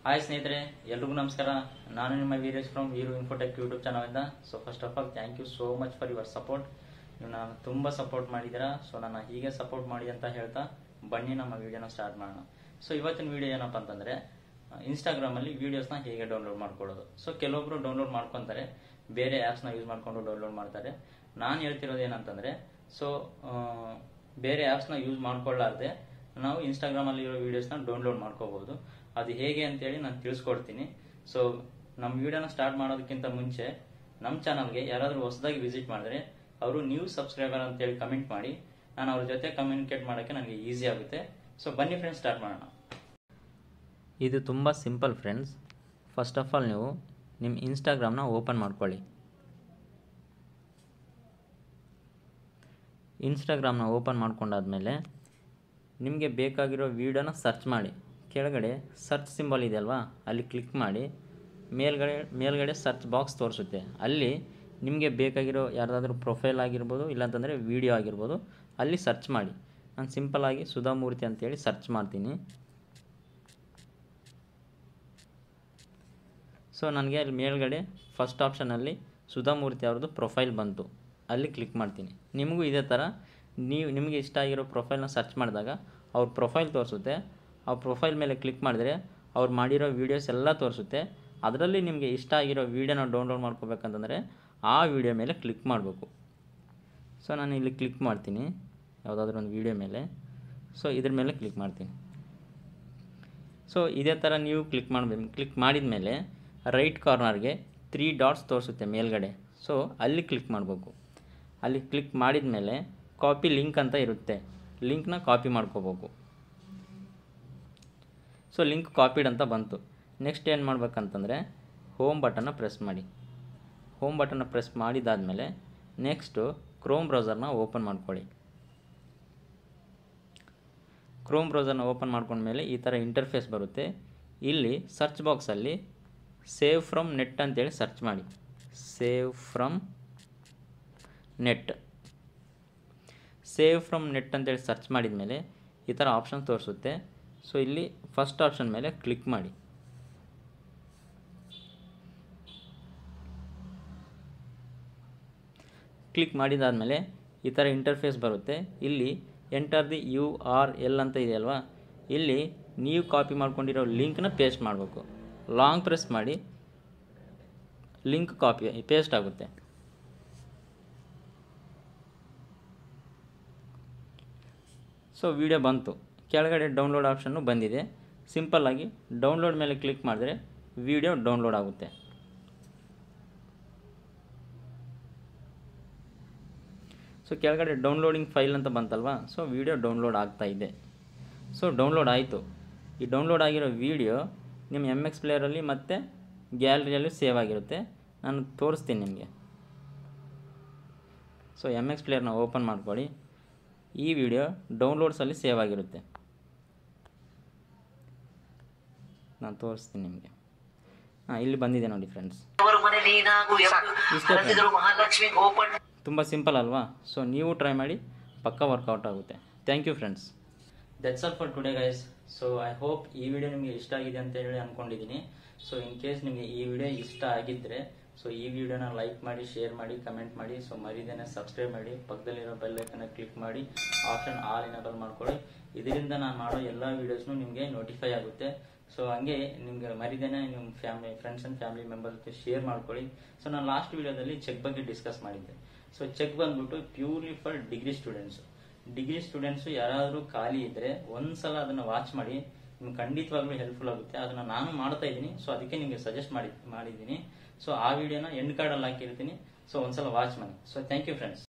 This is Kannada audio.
ಹಾಯ್ ಸ್ನೇಹಿತರೆ ಎಲ್ರಿಗೂ ನಮಸ್ಕಾರ ನಾನು ನಿಮ್ಮ Veeresh from Veeru Infotech YouTube ಚಾನಲಿಂದ so first of all thank you so much for your support ನೀವು ನಾನು ತುಂಬ ಸಪೋರ್ಟ್ ಮಾಡಿದ್ದೀರಾ ಸೊ ನನ್ನ ಹೀಗೆ ಸಪೋರ್ಟ್ ಮಾಡಿ ಅಂತ ಹೇಳ್ತಾ ಬನ್ನಿ ನಮ್ಮ ವಿಡಿಯೋನ ಸ್ಟಾರ್ಟ್ ಮಾಡೋಣ ಸೊ ಇವತ್ತಿನ ವಿಡಿಯೋ ಏನಪ್ಪ ಅಂತಂದರೆ ಇನ್ಸ್ಟಾಗ್ರಾಮಲ್ಲಿ ವೀಡಿಯೋಸ್ನ ಹೇಗೆ ಡೌನ್ಲೋಡ್ ಮಾಡ್ಕೊಳ್ಳೋದು ಸೊ ಕೆಲವೊಬ್ರು ಡೌನ್ಲೋಡ್ ಮಾಡ್ಕೊತಾರೆ ಬೇರೆ ಆ್ಯಪ್ಸ್ನ ಯೂಸ್ ಮಾಡ್ಕೊಂಡು ಡೌನ್ಲೋಡ್ ಮಾಡ್ತಾರೆ ನಾನು ಹೇಳ್ತಿರೋದು ಏನಂತಂದರೆ ಸೊ ಬೇರೆ ಆ್ಯಪ್ಸ್ನ ಯೂಸ್ ಮಾಡ್ಕೊಳ್ಳಾರ್ದೆ ನಾವು ಇನ್ಸ್ಟಾಗ್ರಾಮಲ್ಲಿ ಇರೋ ವೀಡಿಯೋಸ್ನ ಡೌನ್ಲೋಡ್ ಮಾಡ್ಕೋಬಹುದು ಅದು ಹೇಗೆ ಅಂತೇಳಿ ನಾನು ತಿಳಿಸ್ಕೊಡ್ತೀನಿ ಸೊ ನಮ್ಮ ವಿಡಿಯೋನ ಸ್ಟಾರ್ಟ್ ಮಾಡೋದಕ್ಕಿಂತ ಮುಂಚೆ ನಮ್ಮ ಚಾನಲ್ಗೆ ಯಾರಾದರೂ ಹೊಸದಾಗಿ ವಿಸಿಟ್ ಮಾಡಿದ್ರೆ ಅವರು ನ್ಯೂ ಸಬ್ಸ್ಕ್ರೈಬರ್ ಅಂತೇಳಿ ಕಮೆಂಟ್ ಮಾಡಿ ನಾನು ಅವ್ರ ಜೊತೆ ಕಮ್ಯುನಿಕೇಟ್ ಮಾಡೋಕ್ಕೆ ನನಗೆ ಈಸಿ ಆಗುತ್ತೆ ಸೊ ಬನ್ನಿ ಫ್ರೆಂಡ್ಸ್ ಸ್ಟಾರ್ಟ್ ಮಾಡೋಣ ಇದು ತುಂಬ simple friends first of all ನೀವು ನಿಮ್ಮ ಇನ್ಸ್ಟಾಗ್ರಾಮ್ನ ಓಪನ್ ಮಾಡ್ಕೊಳ್ಳಿ ಇನ್ಸ್ಟಾಗ್ರಾಮ್ನ ಓಪನ್ ಮಾಡ್ಕೊಂಡಾದ್ಮೇಲೆ ನಿಮಗೆ ಬೇಕಾಗಿರೋ ವೀಡಿಯೋನ ಸರ್ಚ್ ಮಾಡಿ ಕೆಳಗಡೆ ಸರ್ಚ್ ಸಿಂಬಲ್ ಇದೆ ಅಲ್ವಾ ಅಲ್ಲಿ ಕ್ಲಿಕ್ ಮಾಡಿ ಮೇಲ್ಗಡೆ ಮೇಲ್ಗಡೆ ಸರ್ಚ್ ಬಾಕ್ಸ್ ತೋರಿಸುತ್ತೆ ಅಲ್ಲಿ ನಿಮಗೆ ಬೇಕಾಗಿರೋ ಯಾರ್ದಾದ್ರೂ ಪ್ರೊಫೈಲ್ ಆಗಿರ್ಬೋದು ಇಲ್ಲಾಂತಂದರೆ ವೀಡಿಯೋ ಆಗಿರ್ಬೋದು ಅಲ್ಲಿ ಸರ್ಚ್ ಮಾಡಿ ನಾನು ಸಿಂಪಲ್ಲಾಗಿ ಸುಧಾಮೂರ್ತಿ ಅಂತೇಳಿ ಸರ್ಚ್ ಮಾಡ್ತೀನಿ ಸೊ ನನಗೆ ಅಲ್ಲಿ ಮೇಲ್ಗಡೆ ಫಸ್ಟ್ ಆಪ್ಷನಲ್ಲಿ ಸುಧಾಮೂರ್ತಿ ಅವ್ರದ್ದು ಪ್ರೊಫೈಲ್ ಬಂತು ಅಲ್ಲಿ ಕ್ಲಿಕ್ ಮಾಡ್ತೀನಿ ನಿಮಗೂ ಇದೇ ಥರ ನೀವು ನಿಮಗೆ ಇಷ್ಟ ಆಗಿರೋ ಪ್ರೊಫೈಲ್ನ ಸರ್ಚ್ ಮಾಡಿದಾಗ ಅವ್ರ ಪ್ರೊಫೈಲ್ ತೋರಿಸುತ್ತೆ ಆ ಪ್ರೊಫೈಲ್ ಮೇಲೆ ಕ್ಲಿಕ್ ಮಾಡಿದ್ರೆ ಅವ್ರು ಮಾಡಿರೋ ವೀಡಿಯೋಸ್ ಎಲ್ಲ ತೋರಿಸುತ್ತೆ ಅದರಲ್ಲಿ ನಿಮಗೆ ಇಷ್ಟ ಆಗಿರೋ ವೀಡಿಯೋನ ಡೌನ್ಲೋಡ್ ಮಾಡ್ಕೋಬೇಕಂತಂದರೆ ಆ ವಿಡಿಯೋ ಮೇಲೆ ಕ್ಲಿಕ್ ಮಾಡಬೇಕು ಸೊ ನಾನು ಇಲ್ಲಿ ಕ್ಲಿಕ್ ಮಾಡ್ತೀನಿ ಯಾವುದಾದ್ರೂ ಒಂದು ವೀಡಿಯೋ ಮೇಲೆ ಸೊ ಇದ್ರ ಮೇಲೆ ಕ್ಲಿಕ್ ಮಾಡ್ತೀನಿ ಸೊ ಇದೇ ಥರ ನೀವು ಕ್ಲಿಕ್ ಮಾಡಬೇಕು ಕ್ಲಿಕ್ ಮಾಡಿದ ಮೇಲೆ ರೈಟ್ ಕಾರ್ನರ್ಗೆ ತ್ರೀ ಡಾಟ್ಸ್ ತೋರಿಸುತ್ತೆ ಮೇಲ್ಗಡೆ ಸೊ ಅಲ್ಲಿ ಕ್ಲಿಕ್ ಮಾಡಬೇಕು ಅಲ್ಲಿ ಕ್ಲಿಕ್ ಮಾಡಿದ ಮೇಲೆ ಕಾಪಿ ಲಿಂಕ್ ಅಂತ ಇರುತ್ತೆ ಲಿಂಕ್ನ ಕಾಪಿ ಮಾಡ್ಕೋಬೇಕು ಸೊ ಲಿಂಕ್ ಕಾಪಿಡ್ ಅಂತ ಬಂತು ನೆಕ್ಸ್ಟ್ ಏನು ಮಾಡ್ಬೇಕಂತಂದರೆ ಹೋಮ್ ಬಟನ್ನ ಪ್ರೆಸ್ ಮಾಡಿ ಹೋಮ್ ಬಟನ್ನ ಪ್ರೆಸ್ ಮಾಡಿದಾದಮೇಲೆ ನೆಕ್ಸ್ಟು ಕ್ರೋಮ್ ಬ್ರೌಸರ್ನ ಓಪನ್ ಮಾಡ್ಕೊಳ್ಳಿ ಕ್ರೋಮ್ ಬ್ರೌಸರ್ನ ಓಪನ್ ಮಾಡ್ಕೊಂಡ್ಮೇಲೆ ಈ ಥರ ಇಂಟರ್ಫೇಸ್ ಬರುತ್ತೆ ಇಲ್ಲಿ ಸರ್ಚ್ ಬಾಕ್ಸಲ್ಲಿ ಸೇವ್ ಫ್ರಮ್ ನೆಟ್ ಅಂತೇಳಿ ಸರ್ಚ್ ಮಾಡಿ save from net save from net ಅಂತೇಳಿ ಸರ್ಚ್ ಮಾಡಿದ ಮೇಲೆ ಈ ಥರ ಆಪ್ಷನ್ ತೋರಿಸುತ್ತೆ ಸೊ ಇಲ್ಲಿ ಫಸ್ಟ್ ಆಪ್ಷನ್ ಮೇಲೆ ಕ್ಲಿಕ್ ಮಾಡಿ ಕ್ಲಿಕ್ ಮಾಡಿದಾದಮೇಲೆ ಈ ಥರ ಇಂಟರ್ಫೇಸ್ ಬರುತ್ತೆ ಇಲ್ಲಿ enter the U R L ಅಂತ ಇದೆಯಲ್ವಾ ಇಲ್ಲಿ ನೀವು ಕಾಪಿ ಮಾಡ್ಕೊಂಡಿರೋ ಲಿಂಕ್ನ ಪೇಸ್ಟ್ ಮಾಡಬೇಕು ಲಾಂಗ್ ಪ್ರೆಸ್ ಮಾಡಿ ಲಿಂಕ್ ಕಾಪಿ ಪೇಸ್ಟ್ ಆಗುತ್ತೆ ಸೊ ವಿಡಿಯೋ ಬಂತು ಕೆಳಗಡೆ ಡೌನ್ಲೋಡ್ ಆಪ್ಷನ್ನು ಬಂದಿದೆ ಸಿಂಪಲ್ಲಾಗಿ ಡೌನ್ಲೋಡ್ ಮೇಲೆ ಕ್ಲಿಕ್ ಮಾಡಿದ್ರೆ ವಿಡಿಯೋ ಡೌನ್ಲೋಡ್ ಆಗುತ್ತೆ ಸೊ ಕೆಳಗಡೆ ಡೌನ್ಲೋಡಿಂಗ್ ಫೈಲ್ ಅಂತ ಬಂತಲ್ವಾ ಸೊ ವಿಡಿಯೋ ಡೌನ್ಲೋಡ್ ಆಗ್ತಾ ಇದೆ ಸೊ ಡೌನ್ಲೋಡ್ ಆಯಿತು ಈ ಡೌನ್ಲೋಡ್ ಆಗಿರೋ ವಿಡಿಯೋ ನಿಮ್ಮ ಎಮ್ ಎಕ್ಸ್ ಪ್ಲೇಯರಲ್ಲಿ ಮತ್ತು ಗ್ಯಾಲರಿಯಲ್ಲೂ ಸೇವ್ ಆಗಿರುತ್ತೆ ನಾನು ತೋರಿಸ್ತೀನಿ ನಿಮಗೆ ಸೊ ಎಮ್ ಎಕ್ಸ್ ಪ್ಲೇಯರ್ನ ಓಪನ್ ಮಾಡ್ಕೊಳ್ಳಿ ಈ ವಿಡಿಯೋ ಡೌನ್ಲೋಡ್ಸಲ್ಲಿ ಸೇವ್ ಆಗಿರುತ್ತೆ ನಾನು ತೋರಿಸ್ತೀನಿ ನಿಮಗೆ ಹಾಂ ಇಲ್ಲಿ ಬಂದಿದೆ ನೋಡಿ ಫ್ರೆಂಡ್ಸ್ ಅವರ ಮನೇಲಿ ನಾವು ಯಾವಾಗ ಇಷ್ಟೇ ಹರಿದ್ರು ಮಹಾಲಕ್ಷ್ಮಿ ಗೋಪಣ್ಣ ತುಂಬ ಸಿಂಪಲ್ ಅಲ್ವಾ ಸೊ ನೀವು ಟ್ರೈ ಮಾಡಿ ಪಕ್ಕ ವರ್ಕೌಟ್ ಆಗುತ್ತೆ thank you friends that's all for today guys so I hope ಈ ವಿಡಿಯೋ ನಿಮಗೆ ಇಷ್ಟ ಆಗಿದೆ ಅಂತ ಹೇಳಿ ಅನ್ಕೊಂಡಿದ್ದೀನಿ ಸೊ ಇನ್ ಕೇಸ್ ನಿಮಗೆ ಈ ವಿಡಿಯೋ ಇಷ್ಟ ಆಗಿದ್ದರೆ ಸೊ ಈ ವಿಡಿಯೋನ ಲೈಕ್ ಮಾಡಿ ಶೇರ್ ಮಾಡಿ ಕಮೆಂಟ್ ಮಾಡಿ ಸೊ ಮರಿದೇನೆ ಸಬ್ಸ್ಕ್ರೈಬ್ ಮಾಡಿ ಪಕ್ಕದಲ್ಲಿರೋ ಬೆಲ್ ಐಕನ್ನ ಕ್ಲಿಕ್ ಮಾಡಿ ಆಪ್ಷನ್ ಆಲ್ ಎನೇಬಲ್ ಮಾಡ್ಕೊಳ್ಳಿ ಇದರಿಂದ ನಾನು ಮಾಡೋ ಎಲ್ಲ ವೀಡಿಯೋಸ್ನು ನಿಮಗೆ ನೋಟಿಫೈ ಆಗುತ್ತೆ ಸೊ ಹಂಗೆ ನಿಮ್ಗೆ ಮರಿದೇನೆ ನಿಮ್ಮ family friends and family member ಜೊತೆ ಶೇರ್ ಮಾಡ್ಕೊಳ್ಳಿ ಸೊ ನಾನು ಲಾಸ್ಟ್ ವಿಡಿಯೋದಲ್ಲಿ ಚೆಕ್ ಬಗ್ಗೆ ಡಿಸ್ಕಸ್ ಮಾಡಿದ್ದೆ ಸೊ ಚೆಕ್ ಬಂದ್ಬಿಟ್ಟು purely for degree students degree students ಯಾರಾದರೂ ಖಾಲಿ ಇದ್ರೆ ಒಂದ್ಸಲ ಅದನ್ನ ವಾಚ್ ಮಾಡಿ ನಿಮ್ಗೆ ಖಂಡಿತವಾಗ್ಲೂ ಹೆಲ್ಪ್ಫುಲ್ ಆಗುತ್ತೆ ಅದನ್ನ ನಾನು ಮಾಡ್ತಾ ಇದ್ದೀನಿ ಸೊ ಅದಕ್ಕೆ ನಿಮಗೆ ಸಜೆಸ್ಟ್ ಮಾಡಿ ಮಾಡಿದ್ದೀನಿ ಸೊ ಆ ವಿಡಿಯೋನ ಎಂಡ್ ಕಾರ್ಡಲ್ಲಿ ಹಾಕಿರ್ತೀನಿ ಸೊ ಒಂದ್ಸಲ ವಾಚ್ ಮಾಡಿ ಸೊ ಥ್ಯಾಂಕ್ ಯು ಫ್ರೆಂಡ್ಸ್